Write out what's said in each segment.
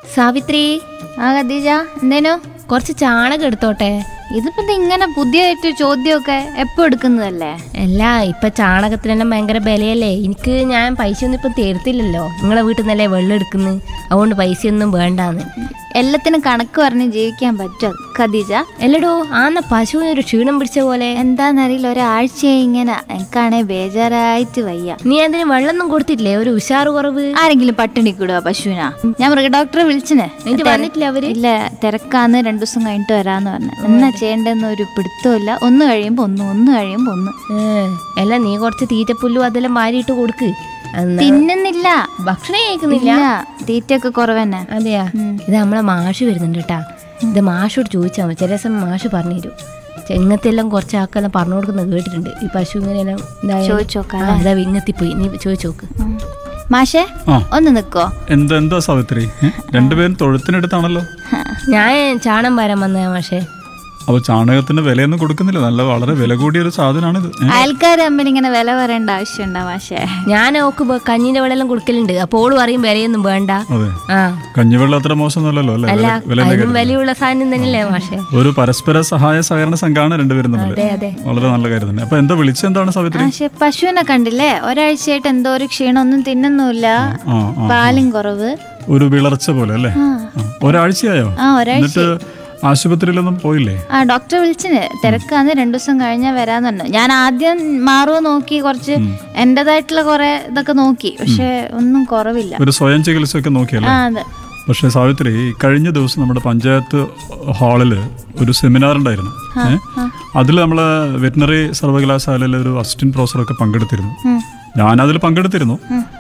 സാവിത്രി ആ ഖദീജ എന്തേനു കുറച്ച് ചാണകം എടുത്തോട്ടെ ഇതിപ്പോ ഇത് ഇങ്ങനെ പുതിയതായിട്ട് ചോദ്യമൊക്കെ എപ്പോ എടുക്കുന്നതല്ലേ അല്ല ഇപ്പൊ ചാണകത്തിനെല്ലാം ഭയങ്കര വിലയല്ലേ എനിക്ക് ഞാൻ പൈസ ഒന്നും ഇപ്പം തരത്തില്ലല്ലോ നിങ്ങളെ വീട്ടിൽ നിന്നല്ലേ വെള്ളം എടുക്കുന്നത് അതുകൊണ്ട് പൈസയൊന്നും വേണ്ടാന്ന് എല്ലാത്തിനും കണക്ക് പറഞ്ഞ് ജീവിക്കാൻ പറ്റും ഖദീജ അല്ലടോ ആന്ന പശുവിന് ഒരു ക്ഷീണം പിടിച്ച പോലെ എന്താന്നറിയില്ല ഒരാഴ്ചയായി ഇങ്ങനെ എനിക്കാണെ ബേജാറായിട്ട് വയ്യ നീ അതിന് വെള്ളമൊന്നും കൊടുത്തില്ലേ ഒരു ഉഷാറ് കുറവ് ആരെങ്കിലും പട്ടിണി കൂടുക പശുവിനാ ഞാൻ മൃഗഡോക്ടറെ വിളിച്ചിന് എന്നിട്ട് വന്നിട്ടില്ല അവര് ഇല്ല തിരക്കാന്ന് രണ്ടു ദിവസം കഴിഞ്ഞിട്ട് വരാന്ന് പറഞ്ഞു എന്നാ ചെയ്യേണ്ടെന്ന് ഒരു പിടുത്തമില്ല ഒന്ന് കഴിയുമ്പോ ഒന്ന് ഒന്ന് കഴിയുമ്പോ ഒന്ന് ഏ, അല്ല നീ കുറച്ച് തീറ്റപ്പുല്ലും അതെല്ലാം വാരിയിട്ട് കൊടുക്ക് എന്നാ തിന്നുന്നില്ല ഭക്ഷണം കഴിക്കുന്നില്ല ഇല്ല തീറ്റയൊക്കെ കുറവന്നെ അതെയാ ഉം. ഇത് നമ്മളെ മാഷ് വരുന്നുണ്ട് കേട്ടാ ഇത് മാഷോട് ചോദിച്ചാൽ മതി ചില ദിവസം മാഷ് പറഞ്ഞു തരും ചെങ്ങത്തെല്ലാം കുറച്ച് ആക്കെല്ലാം പറഞ്ഞു കൊടുക്കുന്നത് കേട്ടിട്ടുണ്ട് ഈ പശു ഇങ്ങനെയെല്ലാം ഇതായാൽ- ചോദിച്ചോക്കാം ആ, അതാ വിങ്ങത്തിപ്പോയി നീ ചോദിച്ചു നോക്ക് ഉം. മാഷേ ആ ഒന്ന് നിക്കോ എന്താ എന്താ സാവിത്രി ഏ? രണ്ടുപേരും തൊഴുത്തിനടുത്താണല്ലോ ഞാൻ ചാണം വരാൻ വന്നതാ മാഷേ അപ്പൊ ചാണകത്തിന് വിലയൊന്നും കൊടുക്കുന്നില്ല നല്ല വളരെ വില കൂടിയ ഒരു സാധനമാണിത് ഏ? അയൽക്കാർ തമ്മിൽ ഇങ്ങനെ വില പറയേണ്ട ആവശ്യമുണ്ടോ മാഷേ ഞാൻ ഓക്ക് ബ- കഞ്ഞിന്റെ വെള്ളം കൊടുക്കലുണ്ട് അപ്പോൾ ഓള് പറയും വിലയൊന്നും വേണ്ട അതെ ആ കഞ്ഞിവെള്ളം അത്ര മോശമൊന്നുമല്ലല്ലോ അല്ലേ അല്ല വില- വില അതിനും വിലയുള്ള സാധനം തന്നെയല്ലേ മാഷേ ഒരു പരസ്പര സഹായ സഹകരണ സംഘമാണ് രണ്ടുപേരും തമ്മിൽ അതെ അതെ വളരെ നല്ല കാര്യം തന്നെ അപ്പൊ എന്താ വിളിച്ചെന്താണ് സാവിത്രി മാഷെ പശുവിനെ കണ്ടില്ലേ ഒരാഴ്ചയായിട്ട് എന്തോ ഒരു ക്ഷീണം ഒന്നും തിന്നുന്നുമില്ല ആ ആ പാലും കുറവ് ഒരു വിളർച്ച പോലെ അല്ലേ ആ. ആ. ഒരാഴ്ചയായോ ആ ഒരാഴ്ച എന്നിട്ട് ആശുപത്രിയിലൊന്നും പോയില്ലേ ആ ഡോക്ടറെ വിളിച്ചിന് തിരക്കാന്ന് രണ്ടു ദിവസം കഴിഞ്ഞാൽ വരാന്ന് പറഞ്ഞു ഞാൻ ആദ്യം മാറുമോ നോക്കി കുറച്ച് എന്റേതായിട്ടുള്ള കുറെ ഇതൊക്കെ നോക്കി പക്ഷെ ഒന്നും കുറവില്ല ഒരു സ്വയം ചികിത്സയൊക്കെ നോക്കിയല്ലേ ആ അതെ പക്ഷേ സാവിത്രി കഴിഞ്ഞ ദിവസം നമ്മുടെ പഞ്ചായത്ത് ഹാളിൽ ഒരു സെമിനാർ ഉണ്ടായിരുന്നു ഏ? അതിൽ നമ്മളെ വെറ്റിനറി സർവകലാശാലയിലെ ഒരു അസിസ്റ്റന്റ് പ്രൊഫസറൊക്കെ പങ്കെടുത്തിരുന്നു ഉം. ഞാനതിൽ പങ്കെടുത്തിരുന്നു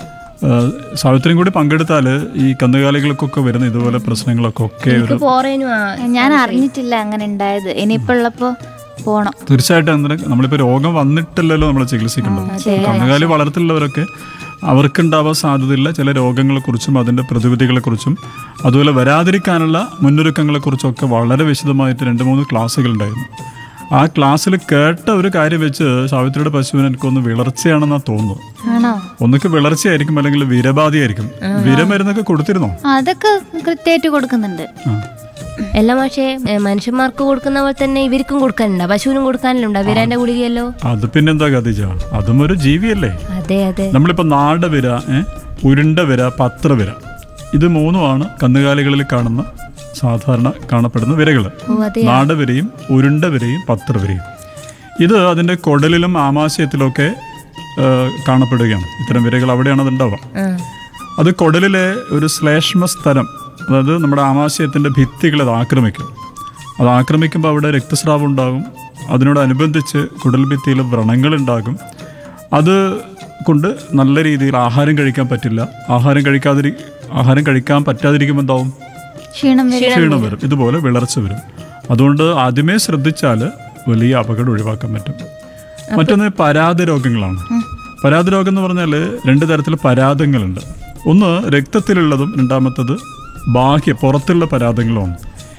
ഏഹ് സാവിത്രിയും കൂടി പങ്കെടുത്താൽ ഈ കന്നുകാലികൾക്കൊക്കെ വരുന്ന ഇതുപോലെ പ്രശ്നങ്ങളൊക്കെ ഒക്കെ ഒരു പോറേനു ആ ഞാൻ അറിഞ്ഞിട്ടില്ല അങ്ങനെ ഉണ്ടായത് ഇനിയിപ്പോ ഉള്ളപ്പോ പോണം തീർച്ചയായിട്ടും എന്തിനാ നമ്മളിപ്പോൾ രോഗം വന്നിട്ടില്ലല്ലോ നമ്മൾ ചികിത്സിക്കേണ്ടത് കന്നുകാലി വളർത്തിലുള്ളവരൊക്കെ അവർക്കുണ്ടാവാൻ സാധ്യതയുള്ള ചില രോഗങ്ങളെക്കുറിച്ചും അതിൻ്റെ പ്രതിവിധികളെക്കുറിച്ചും അതുപോലെ വരാതിരിക്കാനുള്ള മുന്നൊരുക്കങ്ങളെക്കുറിച്ചൊക്കെ വളരെ വിശദമായിട്ട് രണ്ട് മൂന്ന് ക്ലാസ്സുകൾ ഉണ്ടായിരുന്നു ആ ക്ലാസ്സിൽ കേട്ട ഒരു കാര്യം വെച്ച് സാവിത്രിയുടെ പശുവിന് എനിക്കൊന്ന് വിളർച്ചയാണെന്നാണ് തോന്നുന്നത് ആണോ ഒന്നൊക്കെ വിളർച്ചയായിരിക്കും അല്ലെങ്കിൽ വിരബാധയായിരിക്കും വിരമരുന്നൊക്കെ കൊടുത്തിരുന്നോ ആ, അതൊക്കെ കൃത്യമായിട്ട് കൊടുക്കുന്നുണ്ട് ആ എല്ലാ മാഷേ ഏ, മനുഷ്യന്മാർക്ക് കൊടുക്കുന്ന പോലെ തന്നെ ഇവർക്കും കൊടുക്കാനുണ്ടോ പശുവിനും കൊടുക്കാനുണ്ടോ വിരാന്റെ ഗുളികയല്ലോ അത് പിന്നെന്താ കഥിച്ച അതും ഒരു ജീവിയല്ലേ അതെ അതെ നമ്മളിപ്പോൾ നാടവിര ഏ, ഉരുണ്ട വിര പത്രവിര ഇത് മൂന്നുമാണ് കന്നുകാലികളിൽ കാണുന്ന സാധാരണ കാണപ്പെടുന്ന വിരകൾ ഓ അതെ നാടവിരയും ഉരുണ്ട വിരയും പത്രവിരയും ഇത് അതിൻ്റെ കുടലിലും ആമാശയത്തിലൊക്കെ ഏ, കാണപ്പെടുകയാണ് ഇത്തരം വിരകൾ അവിടെയാണ് അതുണ്ടാവുക ആ അത് കുടലിലെ ഒരു ശ്ലേഷ്മ സ്ഥലം അതായത് നമ്മുടെ ആമാശയത്തിൻ്റെ ഭിത്തികളെ അത് ആക്രമിക്കും അത് ആക്രമിക്കുമ്പോൾ അവിടെ രക്തസ്രാവം ഉണ്ടാകും അതിനോടനുബന്ധിച്ച് കുടൽ ഭിത്തിയിൽ വ്രണങ്ങളുണ്ടാകും അത് കൊണ്ട് നല്ല രീതിയിൽ ആഹാരം കഴിക്കാൻ പറ്റില്ല ആഹാരം കഴിക്കാതിരി ആഹാരം കഴിക്കാൻ പറ്റാതിരിക്കുമ്പോൾ എന്താവും ക്ഷീണം വരും ക്ഷീണം വരും ഇതുപോലെ വിളർച്ച വരും അതുകൊണ്ട് ആദ്യമേ ശ്രദ്ധിച്ചാൽ വലിയ അപകടം ഒഴിവാക്കാൻ പറ്റും മറ്റൊന്ന് പരാത രോഗങ്ങളാണ് പരാത രോഗം എന്ന് പറഞ്ഞാൽ രണ്ട് തരത്തിൽ പരാതങ്ങളുണ്ട് ഒന്ന് രക്തത്തിലുള്ളതും രണ്ടാമത്തത് ബാഹ്യ പുറത്തുള്ള പരാതങ്ങളുമാണ്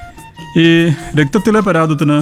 ഈ രക്തത്തിലെ പരാതത്തിന്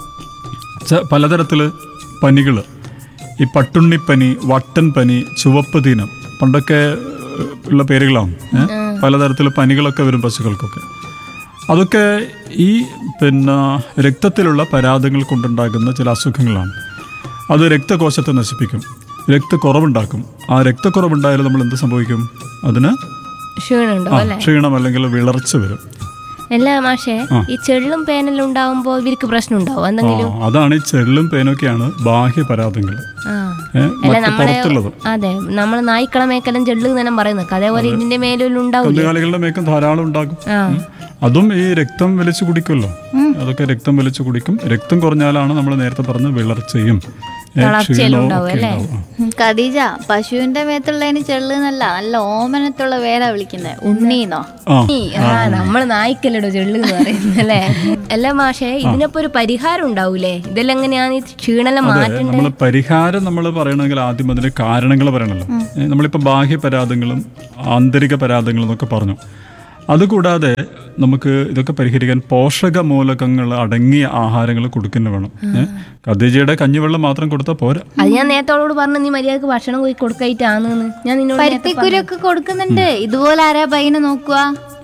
ച- പലതരത്തിൽ പനികൾ ഈ പട്ടുണ്ണിപ്പനി വട്ടൻ പനി ചുവപ്പ് ദീനം പണ്ടൊക്കെ ഏഹ്, ഉള്ള പേരുകളാണ് ഏ? പലതരത്തിൽ പനികളൊക്കെ വരും പശുക്കൾക്കൊക്കെ അതൊക്കെ ഈ പിന്നെ രക്തത്തിലുള്ള പരാതങ്ങൾ കൊണ്ടുണ്ടാകുന്ന ചില അസുഖങ്ങളാണ് അത് രക്തകോശത്തെ നശിപ്പിക്കും രക്തക്കുറവുണ്ടാക്കും ആ രക്തക്കുറവുണ്ടായാലും നമ്മൾ എന്ത് സംഭവിക്കും അതിന് ക്ഷീണുണ്ടോ ആ, അല്ലെ ക്ഷീണം അല്ലെങ്കിൽ വിളർച്ച വരും എല്ലാ മാഷേ ഈ ചെള്ളും പേനെല്ലാം ഉണ്ടാവുമ്പോ ഇവർക്ക് പ്രശ്നം ഉണ്ടാവും ആ, എന്തെങ്കിലും അതാണ് ഈ ചെള്ളും പേനൊക്കെയാണ് ബാഹ്യ പരാതങ്ങൾ ആ ഏ, അല്ല മറ്റ് നമ്മുടെ പുറത്തുള്ളത് അതെ നമ്മളെ നായ്ക്കള മേക്കെല്ലാം ചെള്ളു തന്നെ പറയുന്നത് അതേപോലെ ഇതിന്റെ മേലും ഉണ്ടാവില്ല കന്നുകാലികളുടെ മേക്കും ധാരാളം ഉണ്ടാകും ആ അതും ഈ രക്തം വലിച്ചു കുടിക്കുമല്ലോ അതൊക്കെ രക്തം വലിച്ചു കുടിക്കും രക്തം കുറഞ്ഞാലാണ് നമ്മൾ നേരത്തെ പറഞ്ഞ വിളർച്ചയും ഏ, ക്ഷീണവും ഉണ്ടാവും ഒക്കെ അല്ലേ? ഉണ്ടാവും. ആ. ഉം, ഖദീജ പശുവിന്റെ മേത്തുള്ളതിന് ചെള്ളുന്നല്ല നല്ല ഓമനത്തുള്ള പേരാ വിളിക്കുന്നത് ഉണ്ണീന്നോ ആ ഈ, ആ നമ്മള് നായ്ക്കല്ലടോ ചെള്ളു എന്ന് പറയുന്നല്ലേ അല്ല മാഷേ ഇതിനൊപ്പം ഒരു പരിഹാരം ഉണ്ടാവൂലേ ഇതെല്ലാം എങ്ങനെയാണ് ഈ ക്ഷീണെല്ലാം മാറ്റേണ്ടത് നമ്മൾ പരിഹാരം നമ്മൾ പറയണമെങ്കിൽ ആദ്യം അതിന്റെ കാരണങ്ങൾ പറയണല്ലോ ഏ, നമ്മളിപ്പോൾ ബാഹ്യ പരാതങ്ങളും ആന്തരിക പരാതങ്ങളും എന്നൊക്കെ പറഞ്ഞു അതുകൂടാതെ നമുക്ക് ഇതൊക്കെ പരിഹരിക്കാൻ പോഷക മൂലകങ്ങൾ അടങ്ങിയ ആഹാരങ്ങൾ കൊടുക്കുന്നു വേണം ഏഹ് ഖദീജയുടെ കഞ്ഞിവെള്ളം മാത്രം കൊടുത്താൽ പോരാ അത് ഞാൻ നേരത്തോട് പറഞ്ഞു നീ മര്യാദക്ക് ഭക്ഷണം പോയി കൊടുക്കായിട്ടാന്ന് ഞാൻ നിന്നോട് നേരത്തെ പരുത്തിക്കുരൊക്കെ കൊടുക്കുന്നുണ്ട് ഇതുപോലെ ആരാ പയ്യനെ നോക്കുക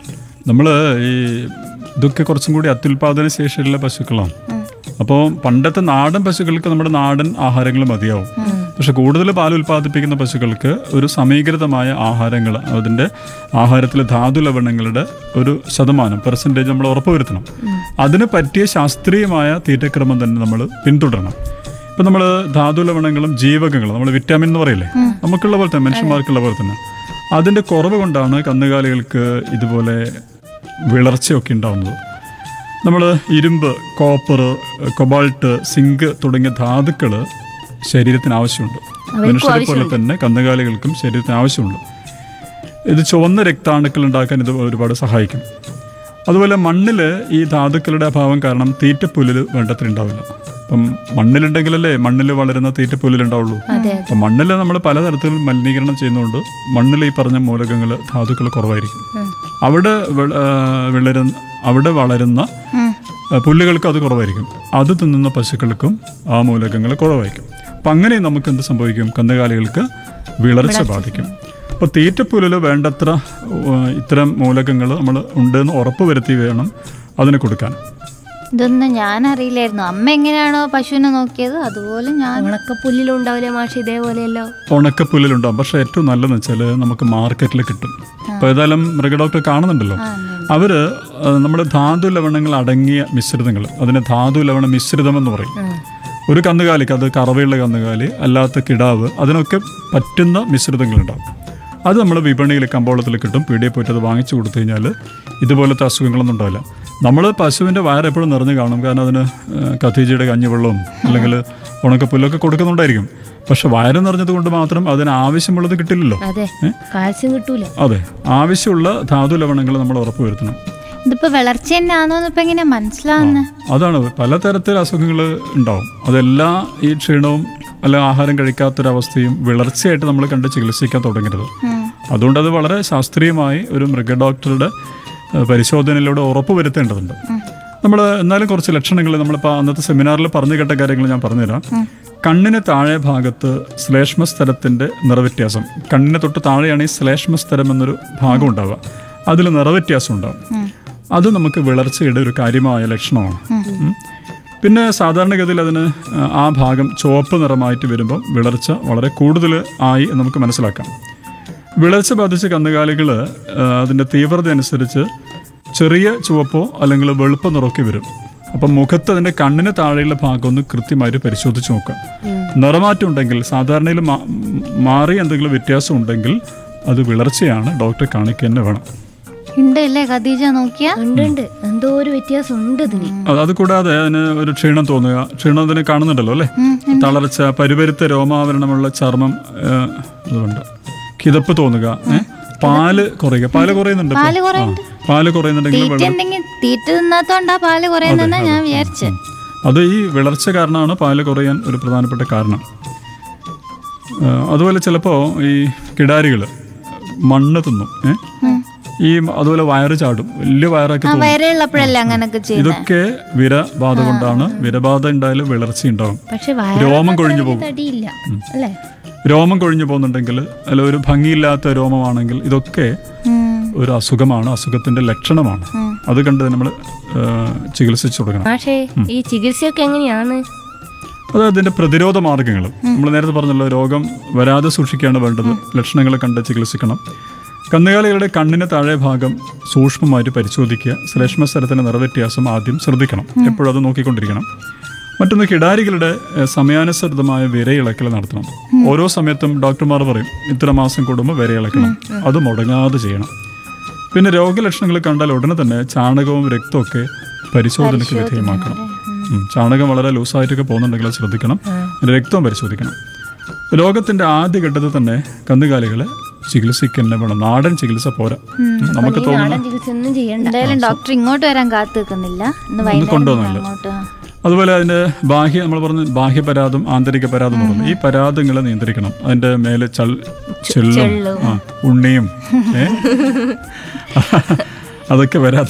നമ്മൾ ഈ ഇതൊക്കെ കുറച്ചും കൂടി അത്യുൽപാദന ശേഷിയുള്ള പശുക്കളാണ് അപ്പോൾ പണ്ടത്തെ നാടൻ പശുക്കൾക്ക് നമ്മുടെ നാടൻ ആഹാരങ്ങൾ മതിയാവും പക്ഷെ കൂടുതൽ പാൽ ഉൽപ്പാദിപ്പിക്കുന്ന പശുക്കൾക്ക് ഒരു സമീകൃതമായ ആഹാരങ്ങൾ അതിൻ്റെ ആഹാരത്തിലെ ധാതു ലവണങ്ങളുടെ ഒരു ശതമാനം പെർസെൻറ്റേജ് നമ്മൾ ഉറപ്പുവരുത്തണം അതിന് പറ്റിയ ശാസ്ത്രീയമായ തീറ്റക്രമം തന്നെ നമ്മൾ പിന്തുടരണം ഇപ്പം നമ്മൾ ധാതു ലവണങ്ങളും ജീവകങ്ങളും നമ്മൾ വിറ്റാമിൻ എന്ന് പറയില്ലേ നമുക്കുള്ള പോലെ തന്നെ മനുഷ്യന്മാർക്കുള്ള പോലെ തന്നെ അതിൻ്റെ കുറവ് കൊണ്ടാണ് കന്നുകാലികൾക്ക് ഇതുപോലെ വിളർച്ചയൊക്കെ ഉണ്ടാവുന്നത് നമ്മൾ ഇരുമ്പ് കോപ്പർ കൊബാൾട്ട് സിങ്ക് തുടങ്ങിയ ധാതുക്കൾ ശരീരത്തിന് ആവശ്യമുണ്ട് മനുഷ്യരെ പോലെ തന്നെ കന്നുകാലികൾക്കും ശരീരത്തിന് ആവശ്യമുണ്ട് ഇത് ചുവന്ന രക്താണുക്കൾ ഉണ്ടാക്കാൻ ഇത് ഒരുപാട് സഹായിക്കും അതുപോലെ മണ്ണിൽ ഈ ധാതുക്കളുടെ അഭാവം കാരണം തീറ്റപ്പുല്ലിൽ വേണ്ടത്ര ഉണ്ടാവില്ല അപ്പം മണ്ണിലുണ്ടെങ്കിലല്ലേ മണ്ണിൽ വളരുന്ന തീറ്റപ്പുല്ലിൽ ഉണ്ടാവുള്ളൂ അപ്പം മണ്ണിൽ നമ്മൾ പലതരത്തിൽ മലിനീകരണം ചെയ്യുന്നതുകൊണ്ട് മണ്ണിൽ ഈ പറഞ്ഞ മൂലകങ്ങൾ ധാതുക്കൾ കുറവായിരിക്കും അവിടെ വെ- ആ, വിളരുന്ന അവിടെ വളരുന്ന ആ, പുല്ലുകൾക്ക് അത് കുറവായിരിക്കും അത് തിന്നുന്ന പശുക്കൾക്കും ആ മൂലകങ്ങൾ കുറവായിരിക്കും അപ്പം അങ്ങനെ നമുക്ക് എന്ത് സംഭവിക്കും കന്നുകാലികൾക്ക് വിളർച്ച ബാധിക്കും അപ്പോൾ തീറ്റപ്പുല്ലിൽ വേണ്ടത്ര ആ, ഇത്തരം മൂലകങ്ങൾ നമ്മൾ ഉണ്ടെന്ന് ഉറപ്പ് വരുത്തി വേണം അതിന് കൊടുക്കാൻ ഇതൊന്നും ഞാൻ അറിയില്ലായിരുന്നു അമ്മ എങ്ങനെയാണോ പശുവിനെ നോക്കിയത് അതുപോലെ ഞാൻ ഉണക്കപ്പുല്ലിലും ഉണ്ടാവില്ലേ മാഷ് ഇതേപോലെയല്ലോ ഉണക്കപ്പുല്ലിലുണ്ടാവും പക്ഷേ ഏറ്റവും നല്ലതെന്ന് വെച്ചാൽ നമുക്ക് മാർക്കറ്റിൽ കിട്ടും അപ്പോൾ ഏതായാലും മൃഗഡോക്ടർ കാണുന്നുണ്ടല്ലോ അവര് നമ്മുടെ ധാതു ലവണങ്ങൾ അടങ്ങിയ മിശ്രിതങ്ങൾ അതിനെ ധാതു ലവണ മിശ്രിതം എന്ന് പറയും ഒരു കന്നുകാലിക്ക് അത് കറവയുള്ള കന്നുകാലി അല്ലാത്ത കിടാവ് അതിനൊക്കെ പറ്റുന്ന മിശ്രിതങ്ങളുണ്ടാവും അത് നമ്മൾ വിപണിയിൽ കമ്പോളത്തിൽ കിട്ടും പീടിയെ പോയിട്ട് അത് വാങ്ങിച്ചു കൊടുത്തു കഴിഞ്ഞാൽ ഇതുപോലത്തെ അസുഖങ്ങളൊന്നും ഉണ്ടാവില്ല നമ്മൾ പശുവിൻ്റെ വയർ എപ്പോഴും നിറഞ്ഞു കാണും കാരണം അതിന് ഏഹ്, കത്തീജയുടെ കഞ്ഞിവെള്ളവും അല്ലെങ്കിൽ ഉണക്കപ്പുല്ലൊക്കെ കൊടുക്കുന്നുണ്ടായിരിക്കും പക്ഷെ വയറ് നിറഞ്ഞത് കൊണ്ട് മാത്രം അതിന് ആവശ്യമുള്ളത് കിട്ടില്ലല്ലോ അതെ കാൽസ്യം കിട്ടൂല അതെ ആവശ്യമുള്ള ധാതു ലവണങ്ങൾ നമ്മൾ ഉറപ്പുവരുത്തണം ഇതിപ്പോ വളർച്ച തന്നെയാണോ ഇപ്പൊ എങ്ങനെ മനസ്സിലാവുന്നത് അതാണ് പലതരത്തിൽ അസുഖങ്ങൾ ഉണ്ടാവും അതെല്ലാം ഈ ക്ഷീണവും അല്ല ആഹാരം കഴിക്കാത്തൊരവസ്ഥയും വിളർച്ചയായിട്ട് നമ്മൾ കണ്ട് ചികിത്സിക്കാൻ തുടങ്ങരുത് അതുകൊണ്ട് അത് വളരെ ശാസ്ത്രീയമായി ഒരു മൃഗഡോക്ടറുടെ ഏഹ്, പരിശോധനയിലൂടെ ഉറപ്പ് വരുത്തേണ്ടതുണ്ട് നമ്മൾ എന്നാലും കുറച്ച് ലക്ഷണങ്ങൾ നമ്മളിപ്പോൾ അന്നത്തെ സെമിനാറിൽ പറഞ്ഞു കേട്ട കാര്യങ്ങൾ ഞാൻ പറഞ്ഞുതരാം കണ്ണിന് താഴെ ഭാഗത്ത് ശ്ലേഷ്മസ്തരത്തിൻ്റെ നിറവ്യത്യാസം കണ്ണിന് തൊട്ട് താഴെയാണ് ഈ ശ്ലേഷ്മസ്തരം എന്നൊരു ഭാഗം ഉണ്ടാവുക അതിൽ നിറവ്യത്യാസം ഉണ്ടാവും അത് നമുക്ക് വിളർച്ചയുടെ ഒരു കാര്യമായ ലക്ഷണമാണ് ഉം. പിന്നെ സാധാരണഗതിയിൽ അതിന് ആ ഭാഗം ചുവപ്പ് നിറമായിട്ട് വരുമ്പോൾ വിളർച്ച വളരെ കൂടുതൽ ആയി എന്ന് നമുക്ക് മനസ്സിലാക്കാം വിളർച്ച ബാധിച്ച കന്നുകാലികൾ അതിൻ്റെ തീവ്രത അനുസരിച്ച് ചെറിയ ചുവപ്പോ അല്ലെങ്കിൽ വെളുപ്പ നിറമൊക്കെ വരും അപ്പം മുഖത്ത് അതിൻ്റെ കണ്ണിന് താഴെയുള്ള ഭാഗം ഒന്ന് കൃത്യമായിട്ട് പരിശോധിച്ച് നോക്കുക നിറമാറ്റം ഉണ്ടെങ്കിൽ സാധാരണയിൽ മാ- മാറി എന്തെങ്കിലും വ്യത്യാസം ഉണ്ടെങ്കിൽ അത് വിളർച്ചയാണ് ഡോക്ടറെ കാണിക്കുക തന്നെ വേണം ഉണ്ട് അല്ലേ ഖദീജ നോക്കിയ ഉണ്ട് ഉണ്ട് എന്തോ ഒരു വ്യത്യാസം ഉണ്ട് ഇതിന് അത് അത് കൂടാതെ അതിന് ഒരു ക്ഷീണം തോന്നുക ക്ഷീണം അതിന് കാണുന്നുണ്ടല്ലോ അല്ലേ തളർച്ച പരിപരുത്ത രോമാവരണമുള്ള ചർമ്മം ഏഹ്, അതുകൊണ്ട് കിതപ്പ് തോന്നുക ഏഹ്? പാല് കുറയുക പാല് കുറയുന്നുണ്ട് ഇപ്പൊ. പാല് കുറയുന്നുണ്ട്. ആ, പാല് കുറയുന്നുണ്ടെങ്കിൽ തീറ്റ വെള്ളം എന്തെങ്കിലും തീറ്റ തിന്നാത്തോണ്ടാ പാല് കുറയുന്നെന്നാ ഞാൻ വിചാരിച്ചു അത് ഈ വിളർച്ച കാരണമാണ് പാല് കുറയാൻ ഒരു പ്രധാനപ്പെട്ട കാരണം ആ, അതുപോലെ ചിലപ്പോൾ ഈ കിടാരികൾ മണ്ണ് തിന്നും ഏ? ഈ അതുപോലെ വയറ് ചാടും വലിയ വയറൊക്കെ ആ തോന്നും വയറുള്ളപ്പോഴല്ലേ അങ്ങനൊക്കെ ചെയ്യുന്നത് ഇതൊക്കെ വിരബാധ കൊണ്ടാണ് വിരബാധ ഉണ്ടായാലും വിളർച്ച ഉണ്ടാവും പക്ഷെ രോമം കൊഴിഞ്ഞു പോകും തടിയില്ല അല്ലേ രോമം കൊഴിഞ്ഞു പോകുന്നുണ്ടെങ്കിൽ അല്ല ഒരു ഭംഗിയില്ലാത്ത രോമമാണെങ്കിൽ ഇതൊക്കെ ഒരു അസുഖമാണ് അസുഖത്തിന്റെ ലക്ഷണമാണ് അത് കണ്ട് നമ്മൾ ചികിത്സിച്ചു തുടങ്ങണം മാഷേ ഈ ചികിത്സയൊക്കെ എങ്ങനെയാണ് അത് അതിന്റെ പ്രതിരോധ മാർഗങ്ങൾ നമ്മൾ നേരത്തെ പറഞ്ഞല്ലോ രോഗം വരാതെ സൂക്ഷിക്കുകയാണ് വേണ്ടത് ലക്ഷണങ്ങൾ കണ്ട് ചികിത്സിക്കണം കന്നുകാലികളുടെ കണ്ണിന് താഴെ ഭാഗം സൂക്ഷ്മമായിട്ട് പരിശോധിക്കുക ശ്ലേഷ്മസ്തരത്തിന്റെ നിറവ്യത്യാസം ആദ്യം ശ്രദ്ധിക്കണം എപ്പോഴും അത് നോക്കിക്കൊണ്ടിരിക്കണം മറ്റൊന്ന് കിടാരികളുടെ ഏഹ്, സമയാനുസൃതമായ വിരയിളക്കൽ നടത്തണം ഓരോ സമയത്തും ഡോക്ടർമാർ പറയും ഇത്ര മാസം കൂടുമ്പോൾ വിരയിളക്കണം അത് മുടങ്ങാതെ ചെയ്യണം പിന്നെ രോഗലക്ഷണങ്ങൾ കണ്ടാൽ ഉടനെ തന്നെ ചാണകവും രക്തമൊക്കെ പരിശോധനയ്ക്ക് വിധേയമാക്കണം ഉം. ചാണകം വളരെ ലൂസായിട്ടൊക്കെ പോകുന്നുണ്ടെങ്കിൽ അത് ശ്രദ്ധിക്കണം പിന്നെ രക്തവും പരിശോധിക്കണം രോഗത്തിന്റെ ആദ്യഘട്ടത്തിൽ തന്നെ കന്നുകാലികളെ ചികിത്സിക്കുന്ന വേണം നാടൻ ചികിത്സ പോരാ ഉം. നമുക്ക് തോന്നുന്ന നാടൻ ചികിത്സ ഒന്നും ചെയ്യണ്ട എന്തായാലും ഡോക്ടർ ഇങ്ങോട്ട് വരാൻ കാത്തു നിൽക്കുന്നില്ല ഇന്ന് വൈകുന്നേരം കൊണ്ടുവന്നില്ല. അങ്ങോട്ട് ആ. അതുപോലെ അതിന്റെ ബാഹ്യ നമ്മൾ പറഞ്ഞ ബാഹ്യ പരാതും ആന്തരിക പരാതും എന്ന് പറഞ്ഞു ഈ പരാതങ്ങളെ നിയന്ത്രിക്കണം അതിന്റെ മേലെ ചൾ ചെള്ളും ആ, ഉണ്ണിയും ഏ? അതൊക്കെ വരാതെ